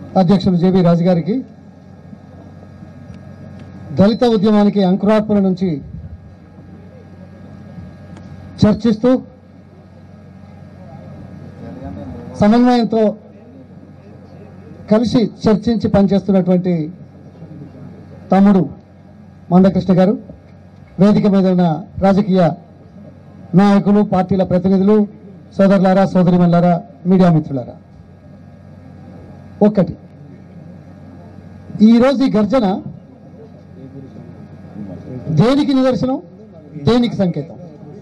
అధ్యక్షులు జేబీ రాజు గారికి దళిత ఉద్యమానికి అంకురార్పణ నుంచి చర్చిస్తూ సమన్వయంతో కలిసి చర్చించి పనిచేస్తున్నటువంటి తమ్ముడు మందకృష్ణ గారు వేదిక మీద ఉన్న రాజకీయ నాయకులు పార్టీల ప్రతినిధులు సోదరులారా సోదరిమల్లారా మీడియా మిత్రులారా ఒక్కటి ఈరోజు ఈ గర్జన దేనికి నిదర్శనం దేనికి సంకేతం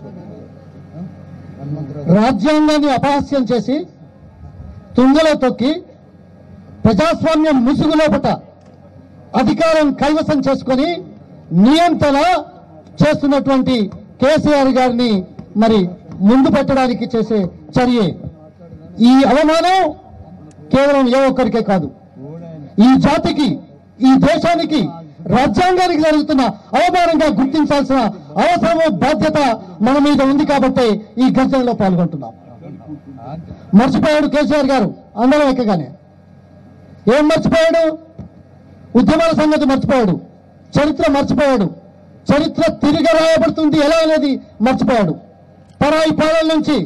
రాజ్యాంగాన్ని అపహాస్యం చేసి తుంగలో తొక్కి ప్రజాస్వామ్యం ముసుగు లోపట అధికారం కైవసం చేసుకొని నియంత్రణ చేస్తున్నటువంటి కేసీఆర్ గారిని మరి ముందు పెట్టడానికి చేసే చర్యే ఈ అవమానం కేవలం ఏ ఒక్కరికే కాదు ఈ జాతికి ఈ దేశానికి రాజ్యాంగానికి జరుగుతున్న అవమానంగా గుర్తించాల్సిన అవసరము బాధ్యత మన మీద ఉంది కాబట్టి ఈ ఘర్షణలో పాల్గొంటున్నాం మర్చిపోయాడు కేసీఆర్ గారు అందరం ఎక్కగానే ఏం మర్చిపోయాడు ఉద్యమాల సంగతి మర్చిపోయాడు చరిత్ర మర్చిపోయాడు చరిత్ర తిరిగి రాయబడుతుంది ఎలా అనేది మర్చిపోయాడు పరాయి పాలన నుంచి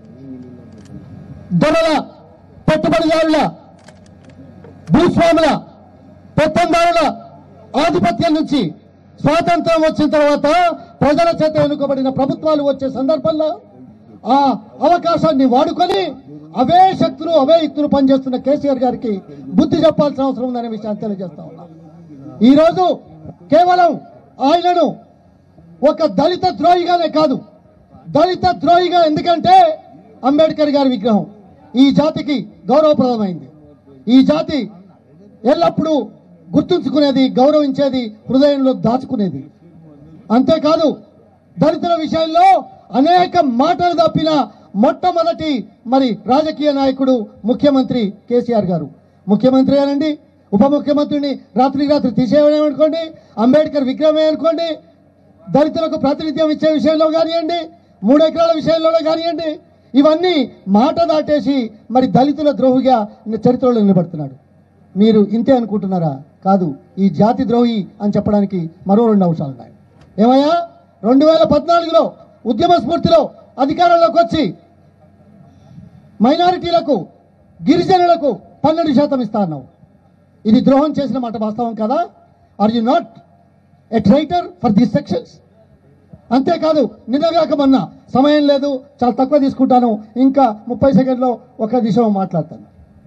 దొరల పెట్టుబడిదారుల భూస్వాముల పెత్తందారుల ఆధిపత్యం నుంచి స్వాతంత్రం వచ్చిన తర్వాత ప్రజల చేత ఎన్నుకోబడిన ప్రభుత్వాలు వచ్చే సందర్భంలో ఆ అవకాశాన్ని వాడుకొని అవే శక్తులు అవే యుక్తులు పనిచేస్తున్న కేసీఆర్ గారికి బుద్ధి చెప్పాల్సిన అవసరం ఉందనే విషయాన్ని తెలియజేస్తా ఉన్నా ఈ రోజు కేవలం ఆయనను ఒక దళిత ద్రోహిగానే కాదు దళిత ద్రోహిగా ఎందుకంటే అంబేద్కర్ గారి విగ్రహం ఈ జాతికి గౌరవప్రదమైంది ఈ జాతి ఎల్లప్పుడూ గుర్తుంచుకునేది గౌరవించేది హృదయంలో దాచుకునేది అంతేకాదు దళితుల విషయంలో అనేక మాటలు తప్పిన మొట్టమొదటి మరి రాజకీయ నాయకుడు ముఖ్యమంత్రి కేసీఆర్ గారు ముఖ్యమంత్రి అనండి ఉప ముఖ్యమంత్రిని రాత్రి రాత్రి తీసేయడం అనుకోండి అంబేద్కర్ విగ్రహమే అనుకోండి దళితులకు ప్రాతినిధ్యం ఇచ్చే విషయంలో కానివ్వండి మూడు ఎకరాల విషయంలో కానివ్వండి ఇవన్నీ మాట దాటేసి మరి దళితుల ద్రోహిగా చరిత్రలో నిలబడుతున్నాడు మీరు ఇంతే అనుకుంటున్నారా కాదు ఈ జాతి ద్రోహి అని చెప్పడానికి మరో రెండు అంశాలు ఉన్నాయి ఏమయ్యా రెండు వేల పద్నాలుగులో ఉద్యమ స్ఫూర్తిలో అధికారంలోకి వచ్చి మైనారిటీలకు గిరిజనులకు పన్నెండు శాతం ఇస్తా అన్నావు ఇది ద్రోహం చేసిన మాట వాస్తవం కదా are you not a traitor for these sections అంతేకాదు నిన్నగాక మొన్న సమయం లేదు చాలా తక్కువ తీసుకుంటాను ఇంకా ముప్పై సెకండ్లో ఒక విషయం మాట్లాడతాను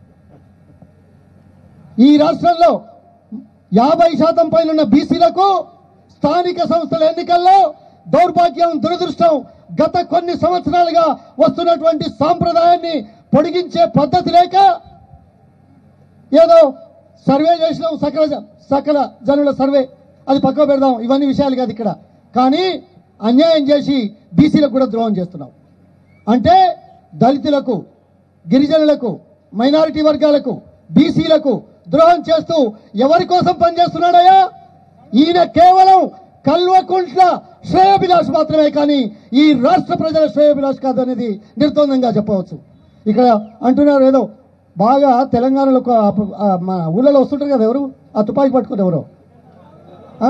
ఈ రాష్ట్రంలో యాభై శాతం పైన ఉన్న బీసీలకు స్థానిక సంస్థల ఎన్నికల్లో దౌర్భాగ్యం దురదృష్టం గత కొన్ని సంవత్సరాలుగా వస్తున్నటువంటి సాంప్రదాయాన్ని పొడిగించే పద్ధతి లేక ఏదో సర్వే చేసినాం సకల జ- సకల జనుల సర్వే అది పక్క పెడదాం ఇవన్నీ విషయాలు కాదు ఇక్కడ కానీ అన్యాయం చేసి బీసీలకు కూడా ద్రోహం చేస్తున్నాం అంటే దళితులకు గిరిజనులకు మైనారిటీ వర్గాలకు బీసీలకు ద్రోహం చేస్తూ ఎవరి కోసం పనిచేస్తున్నాడయ్యా ఈయన కేవలం కల్వకుంట్ల శ్రేయోభిలాష్ మాత్రమే కానీ ఈ రాష్ట్ర ప్రజల శ్రేయోభిలాష్ కాదు అనేది నిర్ద్వందంగా చెప్పవచ్చు ఇక్కడ అంటున్నారు ఏదో బాగా తెలంగాణలో ఒక అప్ప- ఆ మన ఊళ్ళలో వస్తుంటారు కదా ఎవరు ఆ తుపాకీ పట్టుకుని ఎవరు ఆ?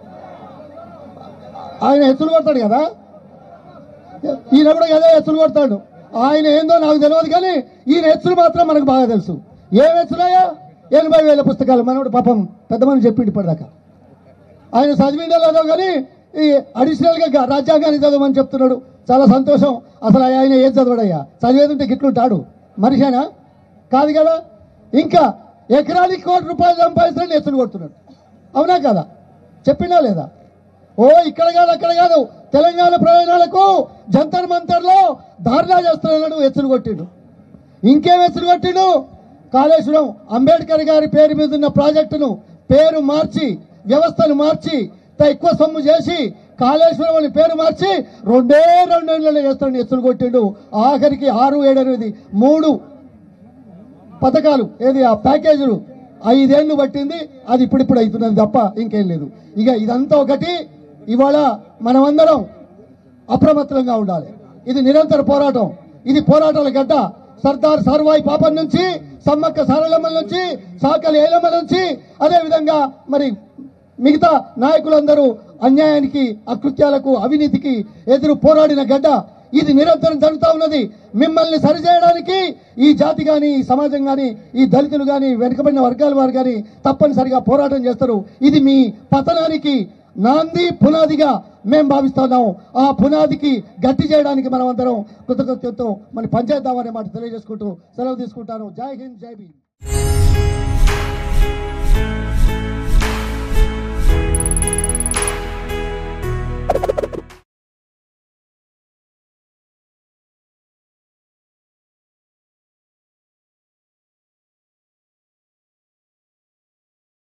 ఆయన ఎత్తులు కొడతాడు కదా ఈయన కూడా అదే ఎత్తులు కొడతాడు ఆయన ఏందో నాకు తెలియదు కానీ ఈయన ఎత్తులు మాత్రం మనకు బాగా తెలుసు ఏం ఎత్తులయ్యా ఎనభై వేల పుస్తకాలు మనోడు పాపం పెద్ద మనిషి చెప్పిండు ఇప్పటిదాకా ఆయన చదివిందో లేదో కానీ ఈ అడిషనల్ గా రాజ్యాంగాన్ని చదవమని చెప్తున్నాడు చాలా సంతోషం అసలు ఆయన ఏం చదవడయ్యా చదివేది ఉంటే గిట్లుంటాడు మనిషేనా కాదు కదా ఇంకా ఎకరానికి కోటి రూపాయలు సంపాదిస్తాడని ఎత్తులు కొడుతున్నాడు అవునా కదా చెప్పిందా లేదా ఓ ఇక్కడ కాదు అక్కడ కాదు తెలంగాణ ప్రయోజనాలకు జంతర్ మంతర్లో ధారణా చేస్తున్నాడు ఎత్తులు కొట్టిండు ఇంకేం ఎత్తులు కొట్టిండు కాళేశ్వరం అంబేద్కర్ గారి పేరు మీద ఉన్న ప్రాజెక్టును పేరు మార్చి వ్యవస్థను మార్చి త- ఎక్కువ సొమ్ము చేసి కాళేశ్వరం అని పేరు మార్చి రెండే రెండేళ్లలో చేస్తాడు ఎత్తులు కొట్టిండు ఆఖరికి ఆరు ఏడు ఎనిమిది మూడు పథకాలు ఏది ఆ ప్యాకేజీలు ఐదేళ్లు పట్టింది అది ఇప్పుడిప్పుడు అవుతున్నది తప్ప ఇంకేం లేదు ఇక ఇదంతా ఒకటి ఇవాళ మనమందరం అప్రమత్తంగా ఉండాలి ఇది నిరంతర పోరాటం ఇది పోరాటాల గడ్డ సర్దార్ సర్వాయి పాపం నుంచి సమ్మక్క సారలమ్మ నుంచి సాకలి ఏలమ్మ నుంచి అదే విధంగా మరి మిగతా నాయకులందరూ అన్యాయానికి అకృత్యాలకు అవినీతికి ఎదురు పోరాడిన గడ్డ ఇది నిరంతరం జరుగుతూ ఉన్నది మిమ్మల్ని సరిచేయడానికి ఈ జాతి గాని ఈ సమాజం గాని ఈ దళితులు గాని వెనుకబడిన వర్గాల వారు గాని తప్పనిసరిగా పోరాటం చేస్తారు ఇది మీ పతనానికి నాంది పునాదిగా మేము భావిస్తున్నాం ఆ పునాదికి గట్టి చేయడానికి మనం అందరం కృతజ్ఞతతో మన పనిచేద్దామనే మాట తెలియజేసుకుంటూ సెలవు తీసుకుంటాను జై హింద్ జై భీమ్